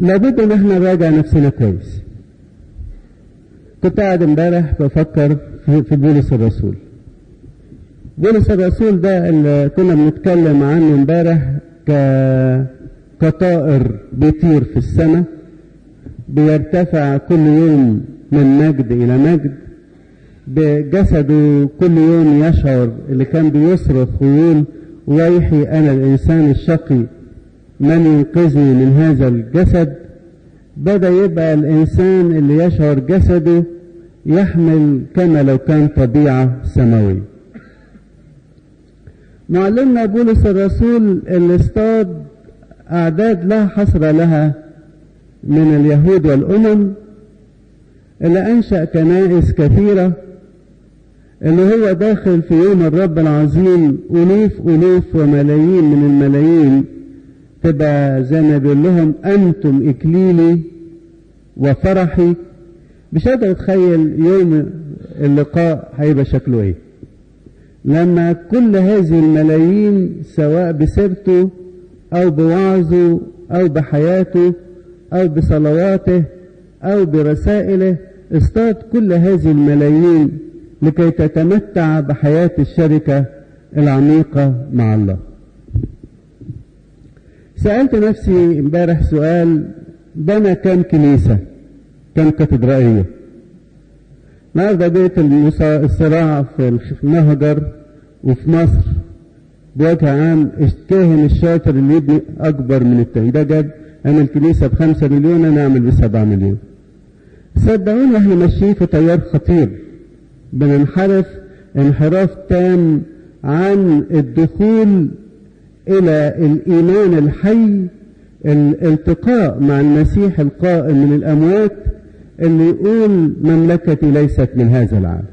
لابد ان احنا نراجع نفسنا كويس كنت قاعد امبارح بفكر في في بولس الرسول بولس الرسول ده اللي كنا بنتكلم عنه امبارح ك كطائر بيطير في السماء بيرتفع كل يوم من مجد الى مجد بجسده كل يوم يشعر اللي كان بيصرخ ويقول ويحي انا الانسان الشقي من ينقذني من هذا الجسد بدا يبقى الانسان اللي يشعر جسده يحمل كما لو كان طبيعه سماويه معلمنا بولس الرسول اللي اصطاد اعداد لا حصر لها من اليهود والامم اللي انشا كنائس كثيره اللي هو داخل في يوم الرب العظيم ألوف ألوف وملايين من الملايين تبقى زي ما بيقول لهم أنتم إكليلي وفرحي مش قادر أتخيل يوم اللقاء هيبقى شكله إيه لما كل هذه الملايين سواء بسيرته أو بوعظه أو بحياته أو بصلواته أو برسائله اصطاد كل هذه الملايين لكي تتمتع بحياة الشركة العميقة مع الله سألت نفسي امبارح سؤال بنى كم كنيسة كم كاتدرائية النهارده بيت الصراع في المهجر وفي مصر بوجه عام الكاهن الشاطر اللي يبني أكبر من التاني ده جاب أنا الكنيسة بخمسة مليون أنا أعمل بسبعة مليون صدقوني احنا ماشيين في تيار خطير بننحرف انحراف تام عن الدخول الى الايمان الحي الالتقاء مع المسيح القائم من الاموات اللي يقول مملكتي ليست من هذا العالم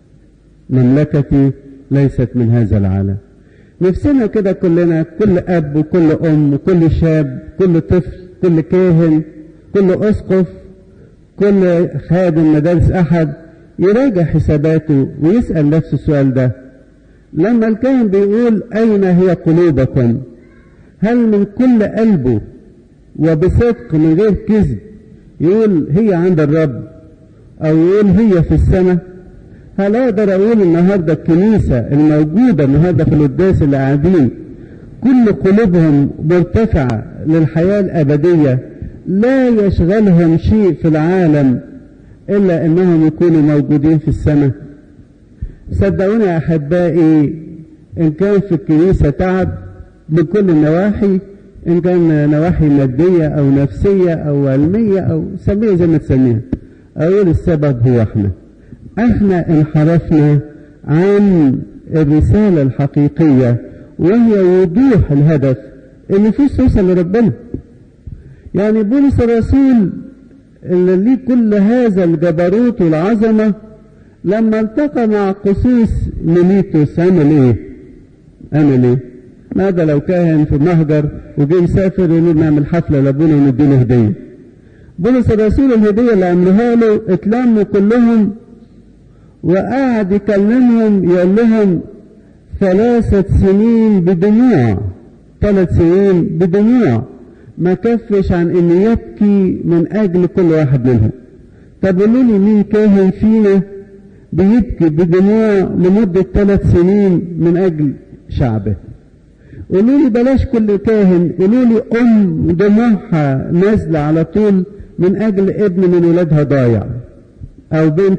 مملكتي ليست من هذا العالم نفسنا كده كلنا كل اب وكل ام وكل شاب كل طفل كل كاهن كل اسقف كل خادم مدارس احد يراجع حساباته ويسأل نفسه السؤال ده لما الكاهن بيقول أين هي قلوبكم هل من كل قلبه وبصدق من غير كذب يقول هي عند الرب أو يقول هي في السماء هل أقدر أقول النهاردة الكنيسة الموجودة النهاردة في القداس اللي قاعدين كل قلوبهم مرتفعة للحياة الأبدية لا يشغلهم شيء في العالم إلا أنهم يكونوا موجودين في السماء صدقوني يا أحبائي إن كان في الكنيسة تعب من كل النواحي إن كان نواحي مادية أو نفسية أو علمية أو سميها زي ما تسميها أقول السبب هو إحنا إحنا انحرفنا عن الرسالة الحقيقية وهي وضوح الهدف النفوس توصل لربنا يعني بولس الرسول اللي ليه كل هذا الجبروت والعظمة لما التقى مع قسيس ميليتوس عمل ايه؟ عمل ايه؟ ماذا لو كاهن في المهجر وجه يسافر يقول نعمل حفلة لابونا ونديله هدية. بولس الرسول الهدية اللي عملوها له اتلموا كلهم وقعد يكلمهم يقول لهم ثلاثة سنين بدموع ثلاث سنين بدموع ما كفش عن ان يبكي من اجل كل واحد منهم طب قولوا لي مين كاهن فينا بيبكي بدموع لمدة ثلاث سنين من اجل شعبه قولوا لي بلاش كل كاهن قولوا لي ام دموعها نازلة على طول من اجل ابن من ولادها ضايع او بنت